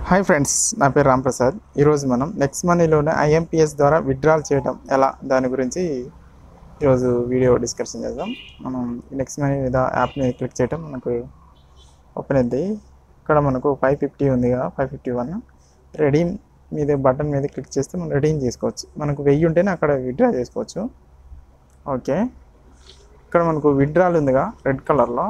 hi friends నా పేరు రాంప్రసాద్ ఈరోజు మనం నెక్స్ట్ మనీలోనే ఐఎంపిఎస్ ద్వారా విత్డ్రాల్ చేయడం ఎలా దాని గురించి ఈరోజు వీడియో డిస్కషన్ చేద్దాం మనం నెక్స్ట్ మనీ మీద యాప్ మీద క్లిక్ చేయడం మనకు ఓపెన్ అయింది ఇక్కడ మనకు ఫైవ్ ఫిఫ్టీ ఉంది కదా ఫైవ్ ఫిఫ్టీ వన్ రెడీమ్ మీద బటన్ మీద క్లిక్ చేస్తే మనం రెడీమ్ చేసుకోవచ్చు మనకు వెయ్యి ఉంటేనే అక్కడ విత్డ్రా చేసుకోవచ్చు ఓకే ఇక్కడ మనకు విత్డ్రాల్ ఉందిగా రెడ్ కలర్లో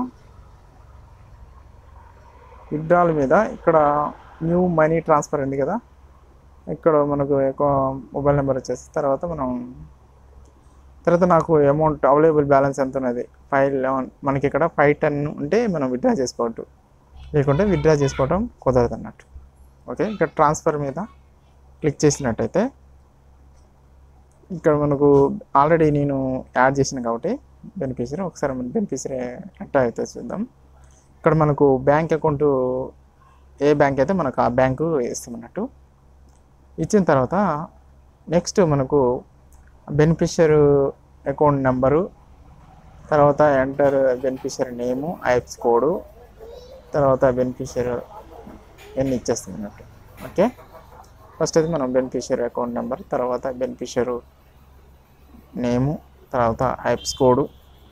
విత్డ్రాల్ మీద ఇక్కడ న్యూ మనీ ట్రాన్స్ఫర్ ఉంది కదా ఇక్కడ మనకు ఎక్కువ మొబైల్ నెంబర్ వచ్చేసి తర్వాత మనం తర్వాత నాకు అమౌంట్ అవైలబుల్ బ్యాలెన్స్ ఎంత ఉన్నది ఫైవ్ లెవెన్ మనకి ఇక్కడ ఫైవ్ టెన్ ఉంటే మనం విత్డ్రా చేసుకోవద్దు లేకుంటే విత్డ్రా చేసుకోవడం కుదరదు అన్నట్టు ఓకే ఇక్కడ ట్రాన్స్ఫర్ మీద క్లిక్ చేసినట్టయితే ఇక్కడ మనకు ఆల్రెడీ నేను యాడ్ చేసిన కాబట్టి బెనిఫిషరీ ఒకసారి మన బెనిఫిషరీ ఎట్లా అయితే చూద్దాం ఇక్కడ మనకు బ్యాంక్ అకౌంట్ ఏ బ్యాంక్ అయితే మనకు ఆ బ్యాంకు ఇస్తామన్నట్టు ఇచ్చిన తర్వాత నెక్స్ట్ మనకు బెనిఫిషియర్ అకౌంట్ నెంబరు తర్వాత enter beneficiary name IFSC code తర్వాత బెనిఫిషియర్ ఎన్ని ఇచ్చేస్తాం అన్నట్టు ఓకే ఫస్ట్ అయితే మనం బెనిఫిషియర్ అకౌంట్ నెంబర్ తర్వాత బెనిఫిషియర్ నేము తర్వాత ఐప్స్ కోడు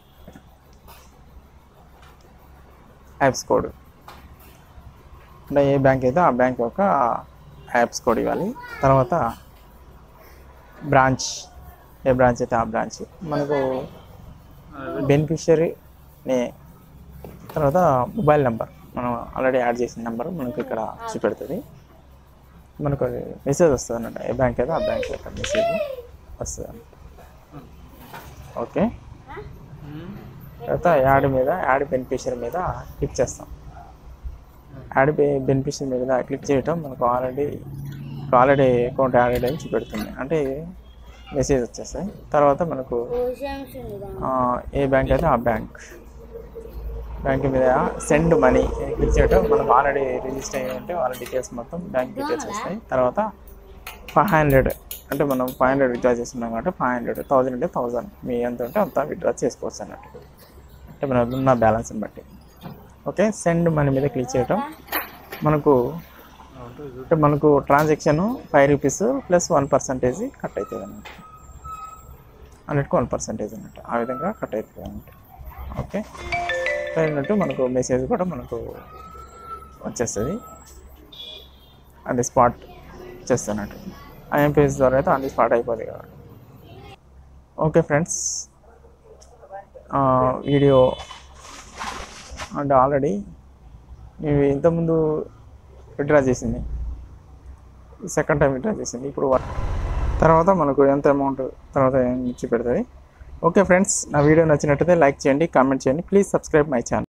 యాప్స్ కోడ్ అంటే ఏ బ్యాంక్ అయితే ఆ బ్యాంక్ యొక్క యాప్స్ కోడ్ ఇవ్వాలి తర్వాత బ్రాంచ్ ఏ బ్రాంచ్ అయితే ఆ బ్రాంచ్ మనకు బెనిఫిషియరీ నే తర్వాత మొబైల్ నెంబర్ మనం ఆల్రెడీ యాడ్ చేసిన నెంబర్ మనకు ఇక్కడ చూపెడుతుంది మనకు మెసేజ్ వస్తుంది అన్నట్టు ఏ బ్యాంక్ అయితే ఆ బ్యాంక్ యొక్క మెసేజ్ వస్తుంది ఓకే తర్వాత యాడ్ మీద యాడ్ బెనిఫిషియర్ మీద క్లిక్ చేస్తాం యాడ్ బెనిఫిషియర్ మీద క్లిక్ చేయటం మనకు ఆల్రెడీ ఆల్రెడీ అకౌంట్ యాడెడ్ అని చూపెడుతుంది అంటే మెసేజ్ వచ్చేస్తాయి తర్వాత మనకు ఆ, ఏ బ్యాంక్ అయితే ఆ బ్యాంక్ బ్యాంక్ మీద సెండ్ మనీ క్లిక్ చేయటం మనకు ఆల్రెడీ రిజిస్టర్ అయ్యి ఉంటే వాళ్ళ డీటెయిల్స్ మొత్తం బ్యాంక్ డీటెయిల్స్ వస్తాయి తర్వాత ఫైవ్ హండ్రెడ్ అంటే మనం ఫైవ్ హండ్రెడ్ విత్డ్రా చేస్తున్నాం కాబట్టి ఫైవ్ హండ్రెడ్ థౌజండ్ అంటే థౌజండ్ మీ ఎంత ఉంటే అంత విత్డ్రా చేసుకోవచ్చు అన్నట్టు అంటే మన ఉన్న బ్యాలెన్స్ని బట్టి ఓకే సెండ్ మనీ మీద క్లిక్ చేయటం మనకు అంటే మనకు transaction five rupees plus one percentage cut అవుతుంది అన్నట్టు అన్నిటికీ వన్ పర్సంటేజ్ అన్నట్టు ఆ విధంగా కట్ అవుతుంది అన్నట్టు ఓకే అయినట్టు మనకు మెసేజ్ కూడా మనకు వచ్చేస్తుంది అది స్పాట్ చేస్తున్నట్టు ఐఎంపీఎస్ ద్వారా అయితే అది స్పాట్ అయిపోతుంది కాబట్టి ఓకే ఫ్రెండ్స్ వీడియో అంటే ఆల్రెడీ నేను ఇంతకుముందు విత్డ్రా చేసింది సెకండ్ టైం విత్డ్రా చేసింది ఇప్పుడు వన్- తర్వాత మనకు ఎంత అమౌంట్ తర్వాత ఇచ్చి పెడుతుంది ఓకే ఫ్రెండ్స్ నా వీడియో నచ్చినట్టయితే లైక్ చేయండి కామెంట్ చేయండి ప్లీజ్ సబ్స్క్రైబ్ మై ఛానల్